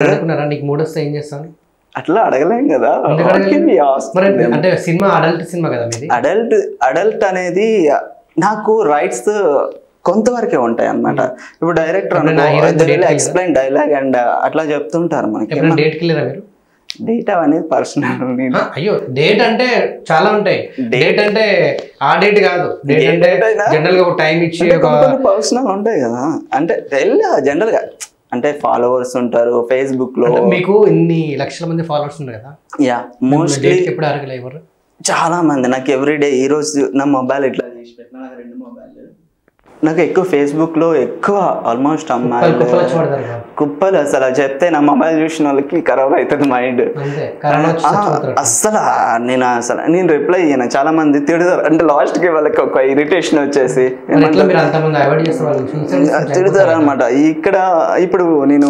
అనుకున్నారా నీకు మూడు వస్తే ఏం చేస్తాను అట్లా అడగలేం కదా ఎందుకు అడగలేం? మరి అంటే సినిమా అడల్ట్ సినిమా కదా మీది అడల్ట్ అడల్ట్ అనేది నాకు రైట్స్ కొంతవరకే ఉంటాయి అన్నమాట ఇప్పుడు డైరెక్టర్ ఎప్పుడైనా hero తో date కి ఎక్స్ప్లెయిన్ డైలాగ్ అండ్ అట్లా చెప్తుంటారు మనకి ఎప్పుడైనా డేట్కి వెళ్ళారా మీరు డేటా అనేది పర్సనల్ ఆ, అయ్యో డేట్ అంటే చాలా ఉంటాయి డేట్ అంటే ఆ డేట్ కాదు డేట్ అంటే date అయినా? జనరల్ గా ఒక టైం ఇచ్చి ఒక పర్సనల్ ఉంటాయి కదా అంటే వెళ్ళా జనరల్ గా అంటే ఫాలోవర్స్ ఉంటారు ఫేస్బుక్ లో అంటే మీకు ఇన్ని లక్షల మంది ఫాలోవర్స్ ఉన్నారు కదా యా మోస్ట్లీ డేట్కి ఎప్పుడు అరగలే ఎవరు చాలా మంది నాకు ఎవ్రీడే ఈ రోజు నా మొబైల్ ఇట్లా తీసి పెట్టిన నాకు రెండు మొబైల్ నాకు ఎక్కువ ఫేస్బుక్ లో ఎక్కువ ఆల్మోస్ట్ కుప్పలు అమ్మాయిలు కుప్పలు వచ్చి పడతారు కదా. కుప్పలు అసలు అది చెప్తే నా మొబైల్ చూసిన వాళ్ళకి ఖరాబ్ అవుతుంది మైండ్ అంతే కరోనా వచ్చి చచ్చిపోతారు అస్సలు నేను అసలు నేను రిప్లై ఇయ్యను చాలా మంది తిడతారు అంటే లాస్ట్ కి వాళ్ళకి ఒక ఇరిటేషన్ వచ్చేసి మరి ఎట్లా మీరు అంతమంది అవాయిడ్ చేస్తే వాళ్ళు suicide తిడతారు అనమాట ఇక్కడ ఇప్పుడు నేను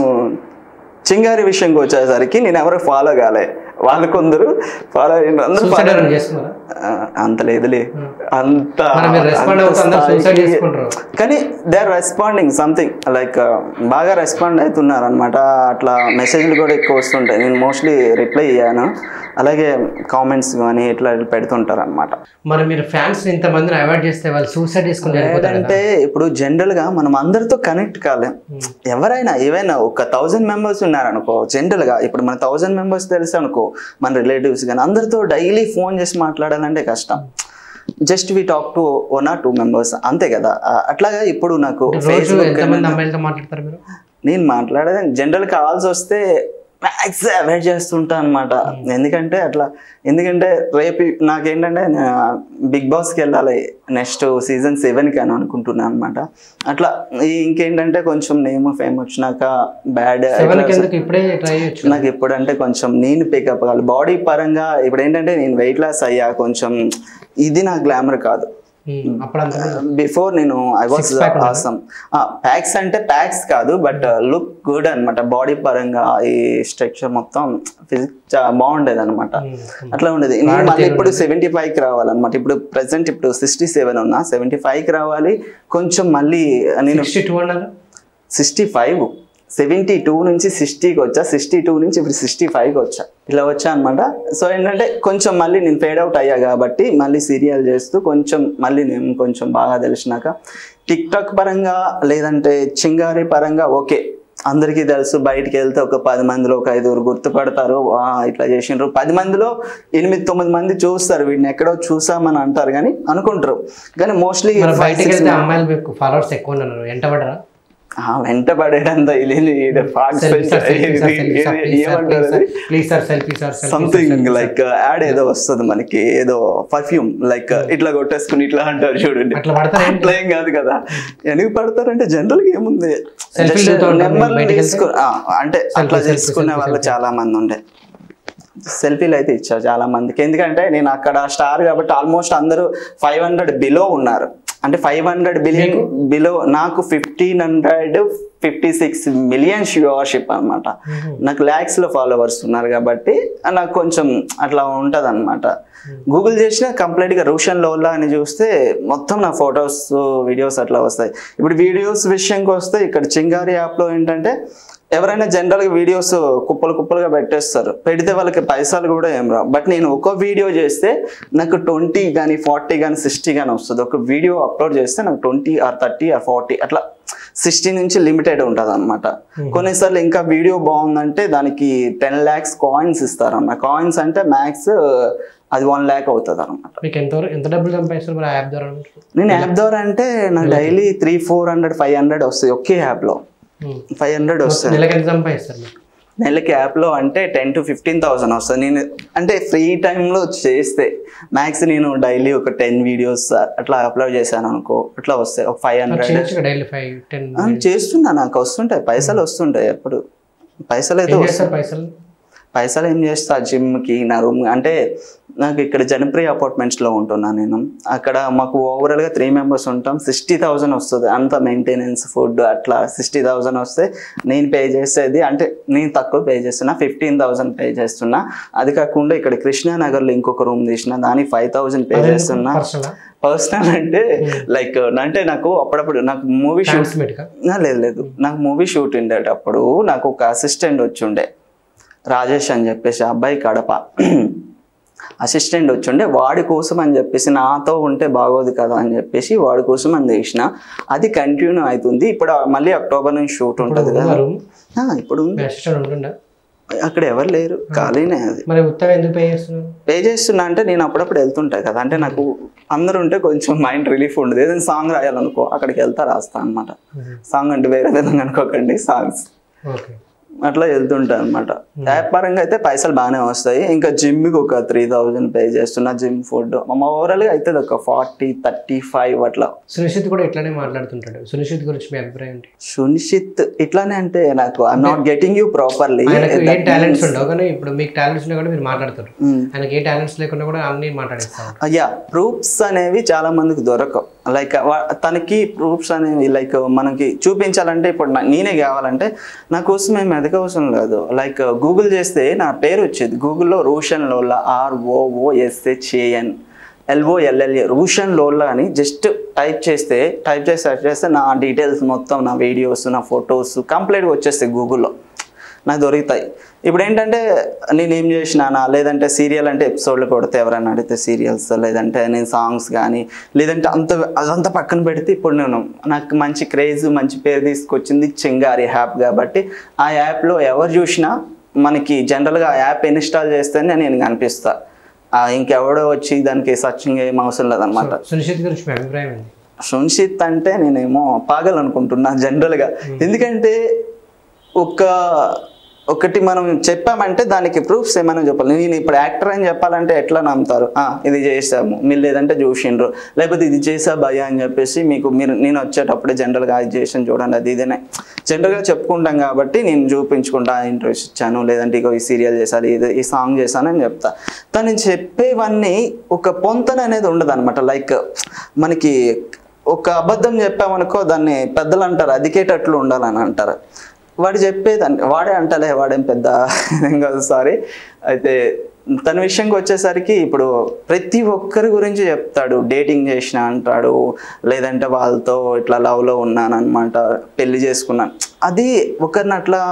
చింగారి విషయంకి వచ్చేసరికి నేను ఎవరు ఫాలో కాలే వాళ్ళు కొందరు ఫాలో అయిన అందరూ సూసైడ్ ఎవరైనా చేసుకున్నారా ఆ, అంత లేదులే అంత మరి మీరు రెస్పాండ్ అంత అవుతే అందరూ సూసైడ్ స్థాయికి- చేసుకుంటారు కానీ they are responding something like బాగా రెస్పాండ్ అవుతున్నారు అనమాట అట్లా మెసేజ్లు కూడా ఎక్కువ వస్తుంటాయి నేను మోస్ట్లీ రిప్లై ఇయ్యాను అలాగే కామెంట్స్ కానీ ఇట్లా పెడుతుంటారు అనమాట మరి మీరు ఫ్యాన్స్ ఇంతమందిని అవాయిడ్ చేస్తే వాళ్ళు సూసైడ్ చేసుకుని చనిపోతారు కదా ఏంటంటే ఇప్పుడు జనరల్ గా మనం అందరితో కనెక్ట్ కాలేం ఎవరైనా ఈవెన్ ఒక థౌజండ్ మెంబర్స్ ఉన్నారనుకో జనరల్ గా ఇప్పుడు మన థౌజండ్ మెంబర్స్ తెలుసు అనుకో మన రిలేటివ్స్ కానీ అందరితో డైలీ ఫోన్ చేసి మాట్లాడాలంటే కష్టం just we talk to one or two members అంతే కదా ఆ, అట్లాగా ఇప్పుడు నాకు రోజు ఫేస్బుక్ ఎంతమంది అమ్మాయిలతో మాట్లాడతారు మీరు నేను మాట్లాడేది జనరల్ కాల్స్ వస్తే మ్యాక్స్ అవాయిడ్ చేస్తుంటా అనమాట ఎందుకంటే అట్లా ఎందుకంటే రేపు నాకేంటంటే బిగ్ బాస్కి వెళ్ళాలి నెక్స్ట్ సీజన్ సెవెన్కి అని అనుకుంటున్నాను అనమాట అట్లా ఈ ఇంకేంటంటే కొంచెం నేమ్ ఫేమ్ వచ్చినాక బ్యాడ్ సెవెన్కి ఎందుకు ఇప్పుడే ట్రై చేయొచ్చు నాకు ఇప్పుడంటే కొంచెం నేను పికప్ కావాలి బాడీ పరంగా ఇప్పుడు ఏంటంటే నేను వెయిట్ లాస్ అయ్యా కొంచెం ఇది నా గ్లామర్ కాదు ఉమ్, అప్పుడు అంత బిఫోర్ నేను ఐ వాస్ Six pack ఉందా? ఆసమ్ ప్యాక్స్ అంటే ప్యాక్స్ కాదు బట్ లుక్ గుడ్ అన్నమాట బాడీ పరంగా ఈ స్ట్రక్చర్ మొత్తం ఫిజిక్స్ బాగుండేది అనమాట అట్లా ఉండేది నేను మళ్ళీ ఇప్పుడు సెవెంటీ ఫైవ్ కి రావాలన్నమాట ఇప్పుడు ప్రెసెంట్ ఇప్పుడు సిక్స్టీ సెవెన్ ఉన్నా సెవెంటీ ఫైవ్ కి రావాలి కొంచెం మళ్ళీ నేను సిక్స్టీ టూ అన్నారు సిక్స్టీ ఫైవ్ సెవెంటీ టూ నుంచి సిక్స్టీకి వచ్చా సిక్స్టీ టూ నుంచి ఇప్పుడు సిక్స్టీ ఫైవ్కి వచ్చా ఇలా వచ్చా అనమాట సో ఏంటంటే కొంచెం మళ్ళీ నేను ఫేడ్ అవుట్ అయ్యా కాబట్టి మళ్ళీ సీరియల్ చేస్తూ కొంచెం మళ్ళీ నేను కొంచెం బాగా తెలిసినాక టిక్ టాక్ పరంగా లేదంటే చింగారి పరంగా ఓకే అందరికీ తెలుసు బయటికి వెళ్తే ఒక పది మందిలో ఒక ఐదుగురు గుర్తుపడతారు "ఆ, ఇట్లా చేసిండ్రు పది మందిలో ఎనిమిది తొమ్మిది మంది చూస్తారు వీడిని ఎక్కడో చూసామని అంటారు కానీ అనుకుంటారు కానీ మోస్ట్లీ మరి బయటికి వెళ్తే అమ్మాయిలు మీకు ఫాలోవర్స్ ఎక్కువ ఉన్నారు ఎంట పడరా వెంట పడేటంత ఏమంటారు అది please sir selfie sir something like ad ఏదో వస్తుంది మనకి ఏదో పర్ఫ్యూమ్ లైక్ ఇట్లా కొట్టేసుకుని ఇట్లా అంటారు చూడండి అట్లా పడతారా ఏంటి? అట్లా ఏం కాదు కదా ఎందుకు పడతారంటే జనరల్ గా ఏముంది Selfie Just దిగుతూ ఉంటారు నెంబర్లు బయటికి వెళ్తే? తీసుకో- ఆ, అంటే అట్లా selfie, చేసుకునే selfie, వాళ్ళు selfie. చాలా మంది ఉండే సెల్ఫీలు అయితే ఇచ్చారు చాలా మందికి ఎందుకంటే నేను అక్కడ స్టార్ కాబట్టి ఆల్మోస్ట్ అందరూ ఫైవ్ హండ్రెడ్ బిలో ఉన్నారు అంటే ఫైవ్ హండ్రెడ్ బిలియన్ బిలో నాకు fifteen hundred fifty six million వ్యూవర్షిప్ అనమాట నాకు ల్యాక్స్ లో ఫాలోవర్స్ ఉన్నారు కాబట్టి నాకు కొంచెం అట్లా ఉంటది అనమాట గూగుల్ చేసిన కంప్లీట్ గా రోషన్ లోలా అని చూస్తే మొత్తం నా ఫొటోస్ వీడియోస్ అట్లా వస్తాయి ఇప్పుడు వీడియోస్ విషయంకి వస్తే ఇక్కడ చింగారి యాప్ లో ఏంటంటే ఎవరైనా జనరల్ గా వీడియోస్ కుప్పలు కుప్పలుగా పెట్టేస్తారు పెడితే వాళ్ళకి పైసలు కూడా ఏం రావు బట్ నేను ఒక వీడియో చేస్తే నాకు ట్వంటీ కానీ ఫార్టీ కానీ సిక్స్టీ కానీ వస్తుంది ఒక వీడియో అప్లోడ్ చేస్తే నాకు twenty or thirty or forty అట్లా సిక్స్టీ నుంచి లిమిటెడ్ ఉంటుంది అనమాట కొన్నిసార్లు ఇంకా వీడియో బాగుందంటే దానికి టెన్ ల్యాక్స్ కాయిన్స్ ఇస్తారన్న కాయిన్స్ అంటే మ్యాక్స్ అది వన్ ల్యాక్ అవుతుంది అనమాట మీకు ఎంత ఎంత డబ్బులు సంపాదిస్తారు మరి ఆ యాప్ ద్వారా నేను యాప్ ద్వారా అంటే నాకు daily three four hundred five hundred వస్తుంది ఒకే యాప్లో ఉమ్. ఫైవ్ హండ్రెడ్ వస్తుంది నెలకి ఎంత సంపాదిస్తారు మీకు నెలకి యాప్లో అంటే టెన్ టు ఫిఫ్టీన్ థౌసండ్ వస్తుంది నేను అంటే ఫ్రీ టైంలో చేస్తే మ్యాక్స్ నేను డైలీ ఒక టెన్ వీడియోస్ అట్లా అప్లోడ్ చేశాను అనుకో అట్లా వస్తాయి ఒక ఫైవ్ హండ్రెడ్ చేయొచ్చు డైలీ ఫైవ్ టెన్ చేస్తున్నా నాకు వస్తుంటాయి పైసలు వస్తుంటాయి ఎప్పుడు పైసలు అయితే ఏం వస్తాయి చేస్తారు పైసలు పైసలు ఏం చేస్తా జిమ్కి నా రూమ్ అంటే నాకు ఇక్కడ జనప్రియ అపార్ట్మెంట్స్లో ఉంటున్నా నేను అక్కడ మాకు ఓవరాల్గా త్రీ మెంబర్స్ ఉంటాం సిక్స్టీ థౌజండ్ వస్తుంది అంత మెయింటెనెన్స్ ఫుడ్ అట్లా సిక్స్టీ థౌజండ్ వస్తే నేను పే చేసేది అంటే నేను తక్కువ పే చేస్తున్నా ఫిఫ్టీన్ థౌజండ్ పే చేస్తున్నా అది కాకుండా ఇక్కడ కృష్ణానగర్లో ఇంకొక రూమ్ తీసిన దానికి ఫైవ్ థౌజండ్ పే చేస్తున్నా పర్సనల్ పర్సనల్ అంటే లైక్ అంటే నాకు అప్పుడప్పుడు నాకు మూవీ షూట్ ట్రాన్స్మిట్ గా ఆ, లేదు లేదు నాకు మూవీ షూట్ ఉండేటప్పుడు నాకు ఒక అసిస్టెంట్ వచ్చి ఉండే రాజేష్ అని చెప్పేసి ఆ అబ్బాయి కడప అసిస్టెంట్ వచ్చిండే వాడి కోసం అని చెప్పేసి నాతో ఉంటే బాగోదు కదా అని చెప్పేసి వాడి కోసం అని చేసిన అది కంటిన్యూ అవుతుంది ఇప్పుడు మళ్ళీ అక్టోబర్ నుంచి షూట్ ఉంటుంది కదా రూమ్ ఆ, ఇప్పుడు ఉంది. అసిస్టెంట్ ఉంటుందా అక్కడ ఎవరు లేరు ఖాళీనే అది మరి ఉత్తగా ఎందుకు పే చేస్తున్నారు పే చేస్తున్నా అంటే నేను అప్పుడప్పుడు వెళ్తుంటా కదా అంటే నాకు అందరూ ఉంటే కొంచెం మైండ్ రిలీఫ్ ఉండదు ఏదైనా సాంగ్ రాయాలనుకో అక్కడికి వెళ్తా రాస్తా అనమాట సాంగ్ అంటే వేరే విధంగా అనుకోకండి సాంగ్స్ ఓకే అట్లా వెళ్తుంటా అనమాట యాప్ పరంగా అయితే పైసలు బాగానే వస్తాయి ఇంకా జిమ్కి ఒక త్రీ థౌజండ్ పే చేస్తున్నా జిమ్ ఫుడ్ మా ఓవరాల్గా అవుతుంది ఒక ఫార్టీ థర్టీ ఫైవ్ అట్లా సునిశ్చిత్ కూడా ఇట్లానే మాట్లాడుతుంటాడు సునిశ్చిత్ గురించి మీ అభిప్రాయం ఏంటి సునిశ్చిత్ ఇట్లానే అంటే నాకు I'm not getting you properly ఆయనకు ఏ టాలెంట్స్ ఉండవు కానీ ఇప్పుడు మీకు టాలెంట్స్ ఉన్నా కూడా మీరు మాట్లాడతారు ఆయనకి ఏ టాలెంట్స్ లేకుండా కూడా అన్ని మాట్లాడేస్తాం అయ్యా ప్రూఫ్స్ అనేవి చాలా మందికి దొరకవు లైక్ తనకి ప్రూఫ్స్ అనేవి లైక్ మనకి చూపించాలంటే ఇప్పుడు నా- నేనే కావాలంటే నా కోసం ఏం ఎదగవసరం లేదు లైక్ గూగుల్ చేస్తే నా పేరు వచ్చేది గూగుల్లో రూషన్ లోల్లా ఆర్ఓఓఎస్హెచ్ఏఎన్ ఎల్ఓఎల్ఎల్ఏ రూషన్ లోల్లా అని జస్ట్ టైప్ చేస్తే టైప్ చేసి సెర్చ్ చేస్తే నా డీటెయిల్స్ మొత్తం నా వీడియోస్ నా ఫొటోస్ కంప్లీట్గా వచ్చేస్తాయి గూగుల్లో నాకు దొరుకుతాయి ఇప్పుడు ఏంటంటే నేను ఏం చేసినానా లేదంటే సీరియల్ అంటే ఎపిసోడ్లు కొడితే ఎవరైనా అడిగితే సీరియల్స్ లేదంటే నేను సాంగ్స్ కానీ లేదంటే అంత అదంతా పక్కన పెడితే ఇప్పుడు నేను నాకు మంచి క్రేజ్ మంచి పేరు తీసుకొచ్చింది చింగారి యాప్ కాబట్టి ఆ యాప్లో ఎవరు చూసినా మనకి జనరల్గా ఆ యాప్ ఇన్స్టాల్ చేస్తేనే నేను కనిపిస్తా ఆ, ఇంకెవడో వచ్చి దానికి సర్చింగ్ ఏం అవసరం లేదనమాట సునిశ్చిత్ గురించి మీ అభిప్రాయం ఏంటి సంక్షిత్ అంటే నేనేమో పాగాలనుకుంటున్నా జనరల్గా ఎందుకంటే ఒక ఒకటి మనం చెప్పామంటే దానికి ప్రూఫ్స్ ఏమైనా చెప్పాలి నేను ఇప్పుడు యాక్టర్ అని చెప్పాలంటే ఎట్లా నమ్ముతారు "ఆ, ఇది చేసాము మీరు లేదంటే చూసిండ్రు లేకపోతే ఇది చేసా భయ అని చెప్పేసి మీకు మీరు నేను వచ్చేటప్పుడే జనరల్గా అది చేసాను చూడండి అది ఇదేనే జనరల్గా చెప్పుకుంటాం కాబట్టి నేను చూపించుకుంటా ఇంట్రెస్ట్ ఇచ్చాను లేదంటే ఇగో ఈ సీరియల్ చేశాను ఇది ఈ సాంగ్ చేశానని చెప్తా తను చెప్పేవన్నీ ఒక పొంతన అనేది ఉండదు అనమాట లైక్ మనకి ఒక అబద్ధం చెప్పామనుకో దాన్ని పెద్దలు అంటారు అదికేటట్లు ఉండాలని అంటారు వాడు చెప్పేది అంటే వాడే అంటలే వాడేం పెద్ద ఏం కాదు సారీ అయితే తన విషయంకి వచ్చేసరికి ఇప్పుడు ప్రతి ఒక్కరి గురించి చెప్తాడు డేటింగ్ చేసిన అంటాడు లేదంటే వాళ్ళతో ఇట్లా లవ్లో ఉన్నాను అనమాట పెళ్లి చేసుకున్నాను అది ఒకరిని అట్లా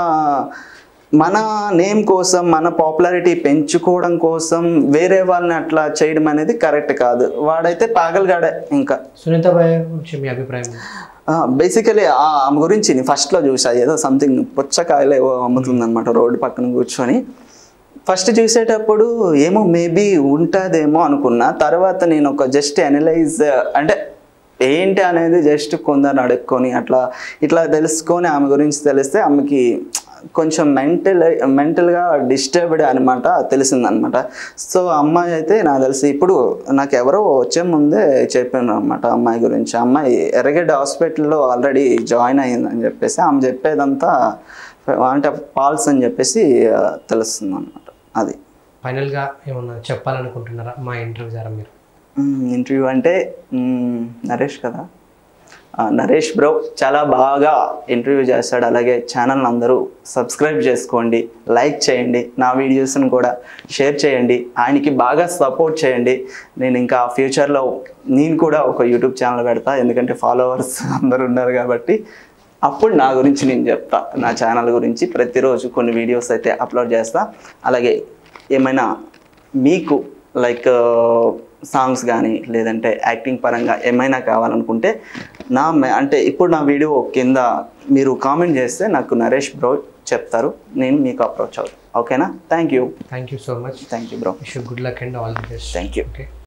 మన నేమ్ కోసం మన పాపులారిటీ పెంచుకోవడం కోసం వేరే వాళ్ళని అట్లా చేయడం అనేది కరెక్ట్ కాదు వాడైతే పాగలగాడే ఇంకా సునీత భయ గురించి మీ అభిప్రాయం ఏంటి? బేసికలీ ఆమె గురించి నేను ఫస్ట్లో చూసా ఏదో సంథింగ్ పుచ్చకాయలు ఏవో అమ్ముతుంది అనమాట రోడ్డు పక్కన కూర్చొని ఫస్ట్ చూసేటప్పుడు ఏమో మేబీ ఉంటుందేమో అనుకున్నా తర్వాత నేను ఒక జస్ట్ అనలైజ్ అంటే ఏంటి అనేది జస్ట్ కొందరు అడుక్కొని అట్లా ఇట్లా తెలుసుకొని ఆమె గురించి తెలిస్తే ఆమెకి కొంచెం మెంటల్ మెంటల్గా డిస్టర్బ్డ్ అనమాట తెలిసిందనమాట సో అమ్మాయి అయితే నాకు తెలిసి ఇప్పుడు నాకు ఎవరో వచ్చే ముందే చెప్పాను అనమాట అమ్మాయి గురించి అమ్మాయి ఎర్రగడ్డ హాస్పిటల్లో ఆల్రెడీ జాయిన్ అయ్యిందని చెప్పేసి ఆమె చెప్పేదంతా అంటే ఫాల్స్ అని చెప్పేసి తెలుస్తుంది అనమాట అది ఫైనల్ గా ఏమన్నా చెప్పాలనుకుంటున్నారా మా ఇంటర్వ్యూ ద్వారా మీరు ఇంటర్వ్యూ అంటే మ్మ్, నరేష్ కదా ఆ, నరేష్ బ్రో చాలా బాగా ఇంటర్వ్యూ చేస్తాడు అలాగే ఛానల్ అందరూ సబ్స్క్రైబ్ చేసుకోండి లైక్ చేయండి నా వీడియోస్ని కూడా షేర్ చేయండి ఆయనకి బాగా సపోర్ట్ చేయండి నేను ఇంకా ఫ్యూచర్లో నేను కూడా ఒక యూట్యూబ్ ఛానల్ పెడతా ఎందుకంటే ఫాలోవర్స్ అందరూ ఉన్నారు కాబట్టి అప్పుడు నా గురించి నేను చెప్తా నా ఛానల్ గురించి ప్రతిరోజు కొన్ని వీడియోస్ అయితే అప్లోడ్ చేస్తా అలాగే ఏమైనా మీకు లైక్ సాంగ్స్ కానీ లేదంటే యాక్టింగ్ పరంగా ఏమైనా కావాలనుకుంటే నా మె- అంటే ఇప్పుడు నా వీడియో కింద మీరు కామెంట్ చేస్తే నాకు నరేష్ బ్రో చెప్తారు నేను మీకు అప్రోచ్ అవుతాను ఓకేనా thank you thank you so much thank you bro wish good luck and all the best thank you okay